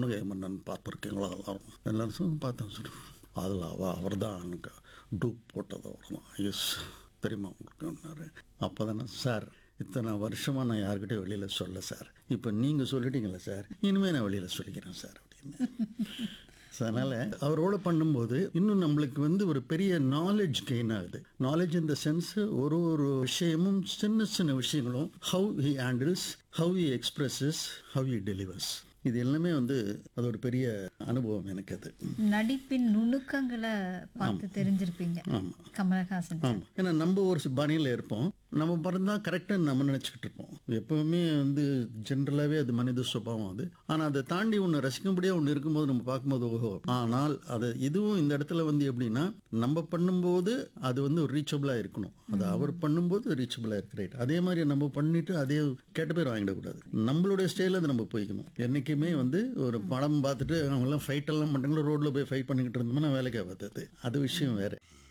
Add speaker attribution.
Speaker 1: புன்னகை மன்னன் பார்த்துருக்கீங்களா எல்லாரும் எல்லாரும் சொல்லி பார்த்தேன் சார் அதில் அவ அவர் தான் எனக்கு டூப் போட்டது அவர் தான் எஸ் தெரியுமா உங்களுக்கு அப்போ தானே சார் இத்தனை வருஷமாக நான் யாருக்கிட்டையும் வெளியில் சொல்ல சார் இப்போ நீங்கள் சொல்லிட்டீங்களே சார் இனிமேல் நான் வெளியில் சொல்லிக்கிறேன் சார் அப்படின்னு ஸோ அதனால் அவரோட பண்ணும்போது இன்னும் நம்மளுக்கு வந்து ஒரு பெரிய நாலேஜ் கெயின் ஆகுது நாலேஜ் இன் த சென்ஸ் ஒரு ஒரு விஷயமும் சின்ன சின்ன விஷயங்களும் how he handles how he expresses how he delivers இது எல்லாமே வந்து அது ஒரு பெரிய அனுபவம் எனக்கு அது
Speaker 2: நடிப்பின் நுணுக்கங்களை பார்த்து தெரிஞ்சிருப்பீங்க
Speaker 1: ஆமாம்
Speaker 2: கமலஹாசன்
Speaker 1: ஆமாம் ஏன்னா நம்ம ஒரு பாணியில் இருப்போம் நம்ம பிறந்தா கரெக்டாக நம்ம நினச்சிக்கிட்டு இருப்போம் எப்பவுமே வந்து ஜென்ரலாகவே அது மனித சுபாவம் அது ஆனால் அதை தாண்டி ஒன்று ரசிக்கும்படியாக ஒன்று இருக்கும்போது நம்ம பார்க்கும்போது ஓஹோ ஆனால் அது இதுவும் இந்த இடத்துல வந்து எப்படின்னா நம்ம பண்ணும்போது அது வந்து ரீச்சபிளாக இருக்கணும் அது அவர் பண்ணும்போது ரீச்சபிளாக இருக்கு ரைட் அதே மாதிரி நம்ம பண்ணிட்டு அதே கெட்ட பேர் வாங்கிடக்கூடாது நம்மளுடைய ஸ்டைலில் அது நம்ம போய்க்கணும் என்றைக்குமே வந்து ஒரு படம் பார்த்துட்டு அவங்கெல்லாம் ஃபைட் எல்லாம் பண்ணுறாங்களோ ரோட்டில் போய் ஃபைட் பண்ணிக்கிட்டு இருந்தோம்னா வேலைக்கு ஆகாது அது விஷயம் வேறு